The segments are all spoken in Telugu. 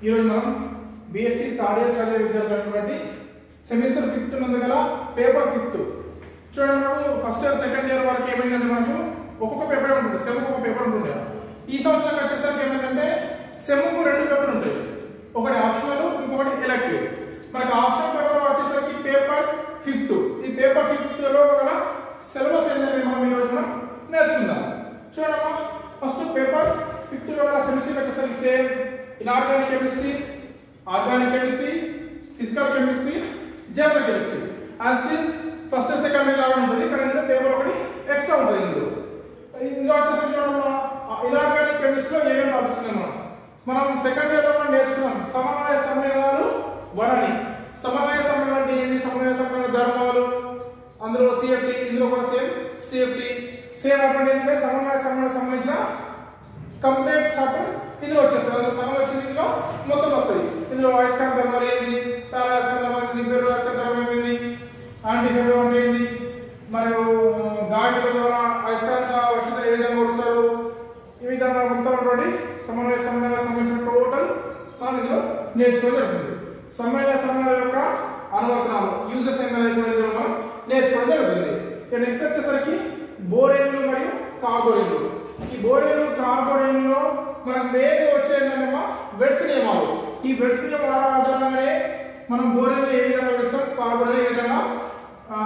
ఈరోజు మనం బీఎస్సీ థర్డ్ ఇయర్ చదివే విద్యార్థులైనటువంటి సెమిస్టర్ ఫిఫ్త్ ఉంది కదా పేపర్ ఫిఫ్త్ చూడండి మనకు ఫస్ట్ ఇయర్ సెకండ్ ఇయర్ వరకు ఏమైందంటే మనకు ఒక్కొక్క పేపర్ ఉంటుంది సెమ్ ఒక పేపర్ ఉంటుంది ఈ సంవత్సరం వచ్చేసరికి ఏమైందంటే సెమ్కు రెండు పేపర్ ఉంటాయి ఒకటి ఆప్షనల్ ఇంకొకటి ఎలక్టివ్ మనకి ఆప్షన్ పేపర్ వచ్చేసరికి పేపర్ ఫిఫ్త్ ఈ పేపర్ ఫిఫ్త్ లో గల సిలబస్ ఏంటంటే మనం ఈ రోజు మనం నేర్చుకుందాం చూడమ్మా ఫస్ట్ పేపర్ ఫిఫ్త్ లో గల సెమిస్టర్ వచ్చేసరికి same inorganic chemistry organic chemistry physical chemistry general chemistry as it first second లాగా ఉంటుంది కానీ ఇందులో పేపర్ ఒకటి ఎక్స్ట్రా ఉంటుంది ఇందులో ఇందులో వచ్చేసరికి చూడమ్మా ఇనార్గానిక్ కెమిస్ట్రీలో ఏమేమి టాపిక్స్ ఉన్నాయి మనం మనం సెకండ్ ఇయర్ లో మనం నేర్చుకున్నాం సమన్వయ సమ్మేళనాలు వనని సమన్వయ సమ్మేళనం అంటే ఏంది సమన్వయ సమ్మేళన ధర్మాలు అందులో సిఎఫ్టి ఇందులో కూడా సేమ్ సిఎఫ్టి సేమ్ అటువంటి ఏంటంటే సమన్వయ సమ్మేళనం సంబంధించిన కంప్లీట్ చాప్టర్ ఇందులో వచ్చేస్తుంది అందులో సగం వచ్చింది ఇందులో మొత్తం వస్తుంది ఇందులో వాయిస్కార ధర్మాలు ఏంది తారాస్కార ధర్మం ఏంది పెరువాస్కార ధర్మం ఏంది ఆంటీ ఫెబ్రో అంటే ఏంది మరియు గాడిల ద్వారా అయస్కారంగా వర్షంతో ఏ విధంగా కొడుస్తారు ఈ విధంగా మొత్తం ఉన్నటువంటి సమన్వయ సమ్మేళనాలకు సంబంధించిన టోటల్ మనం ఇందులో నేర్చుకోవడం జరుగుతుంది సమ్మేళన సమ్మేళనం యొక్క అనువర్తనాలు యూజెస్ అనేది కూడా ఇందులో మనం నేర్చుకోవడం జరుగుతుంది ఇక నెక్స్ట్ వచ్చేసరికి బోరేన్లు మరియు కార్బోరేన్లు ఈ బోరేన్లు కార్బోరేన్లో మనకు మెయిన్ వచ్చేదంటే వెడ్స్ నియమాలు ఈ వెడ్స్ నియమాల ఆధారంగానే మనం బోరేన్లు ఏ విధంగా వేస్తాం కార్బోరేన్లు ఏ విధంగా ఆ,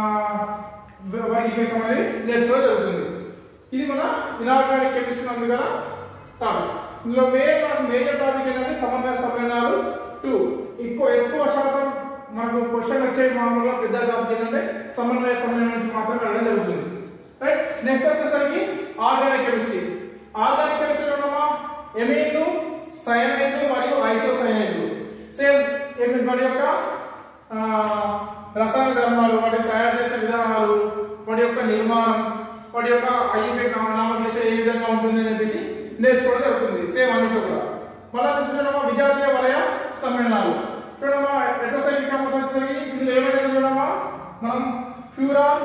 వారికి కేసం అనేది నేర్చుకోవడం జరుగుతుంది ఇది మన ఇనార్గానిక్ కెమిస్ట్రీ ఉంది కదా టాపిక్స్ ఇందులో మెయిన్ మనకు మేజర్ టాపిక్ ఏంటంటే సమన్వయ సమ్మేళనాలు టూ ఎక్కువ ఎక్కువ శాతం మనకు క్వశ్చన్ వచ్చే మామూలుగా పెద్ద టాపిక్ ఏంటంటే సమన్వయ సమ్మేళనం నుంచి మాత్రమే వెళ్ళడం జరుగుతుంది రైట్ నెక్స్ట్ వచ్చేసరికి ఆర్గానిక్ కెమిస్ట్రీ ఆర్గానిక్ కెమిస్ట్రీ ఉన్నమా ఎమైన్లు సైనైడ్లు మరియు ఐసోసైనైడ్లు సేమ్ ఏమి వాటి యొక్క ఆ, రసాయన ధర్మాలు వాటిని తయారు చేసే విధానాలు వాటి యొక్క నిర్మాణం వాటి యొక్క ఐపీ నామకరించే ఏ విధంగా ఉంటుంది అని చెప్పేసి నేర్చుకోవడం జరుగుతుంది సేమ్ అన్నిట్లో కూడా మళ్ళీ చూడమా విజాతీయ వలయ సమ్మేళనాలు చూడమా ఎట్రోసైక్లిక్ కాంపౌండ్స్ వచ్చేసరికి ఇందులో ఏమైనా చూడమా మనం ఫ్యూరాన్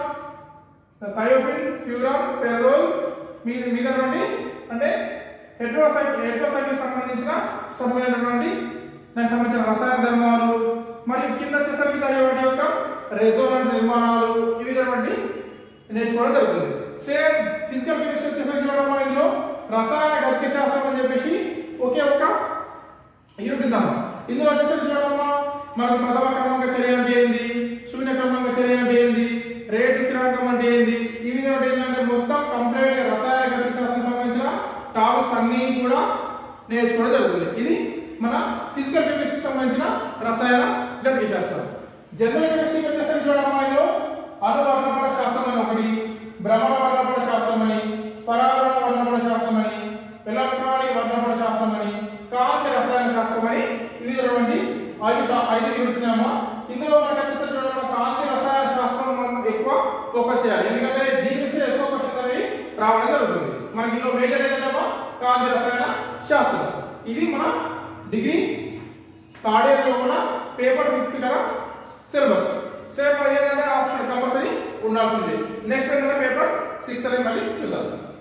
థయోఫిన్ ఫ్యూరాన్ ఫెర్రోల్ మీద మీద నుండి అంటే హెట్రోసైక్ హెట్రోసైక్లిక్ సంబంధించిన సమ్మేళనటువంటి దానికి సంబంధించిన రసాయన ధర్మాలు మరియు కింద వచ్చేసరికి దాని వాటి యొక్క రెజోనెన్స్ నిర్మాణాలు ఈ విధమైనటువంటి నేర్చుకోవడం జరుగుతుంది సేమ్ ఫిజికల్ కెమిస్ట్రీ వచ్చేసరికి చూడడం ఇందులో రసాయన గతిక శాస్త్రం అని చెప్పేసి ఒకే ఒక యూనిట్ ఉందమ్మా ఇందులో వచ్చేసరికి చూడమ్మా మనకు ప్రథమ క్రమంగా చర్య అంటే ఏంది శూన్య క్రమంగా చర్య అంటే ఏంది రేటు స్థిరాంకం అంటే ఏంది ఈ విధంగా ఏంటంటే మొత్తం కంప్లీట్ రసాయన గతిక శాస్త్రం సంబంధించిన టాపిక్స్ అన్ని కూడా నేర్చుకోవడం జరుగుతుంది ఇది మన ఫిజికల్ కెమిస్ట్రీ సంబంధించిన రసాయన గతిక శాస్త్రం జనరల్ కెమిస్ట్రీకి వచ్చేసరికి చూడమ్మా ఇందులో అనువర్ణపడ శాస్త్రం అని ఒకటి భ్రమణ వర్ణపడ శాస్త్రం అని పరావరణ వర్ణపడ శాస్త్రం అని ఎలక్ట్రానిక్ వర్ణపడ శాస్త్రం అని కాంతి రసాయన శాస్త్రం అని ఇది రెండు ఐదు టా- ఐదు యూనిట్స్ ఉన్నాయమ్మా ఇందులో మనకు వచ్చేసరికి చూడమ్మా కాంతి రసాయన శాస్త్రం మనం ఎక్కువ ఫోకస్ చేయాలి ఎందుకంటే దీని నుంచి ఎక్కువ క్వశ్చన్ అనేవి రావడం జరుగుతుంది మనకి ఇందులో మేజర్ ఏంటంటే కాంతి రసాయన శాస్త్రం ఇది మన డిగ్రీ థర్డ్ ఇయర్ లో కూడా పేపర్ ఫిఫ్త్ కదా సిలబస్ సేమ్ ఏంటంటే ఆప్షన్ కంపల్సరీ ఉండాల్సింది నెక్స్ట్ ఏంటంటే పేపర్ సిక్స్త్ అనేది మళ్ళీ చూద్దాం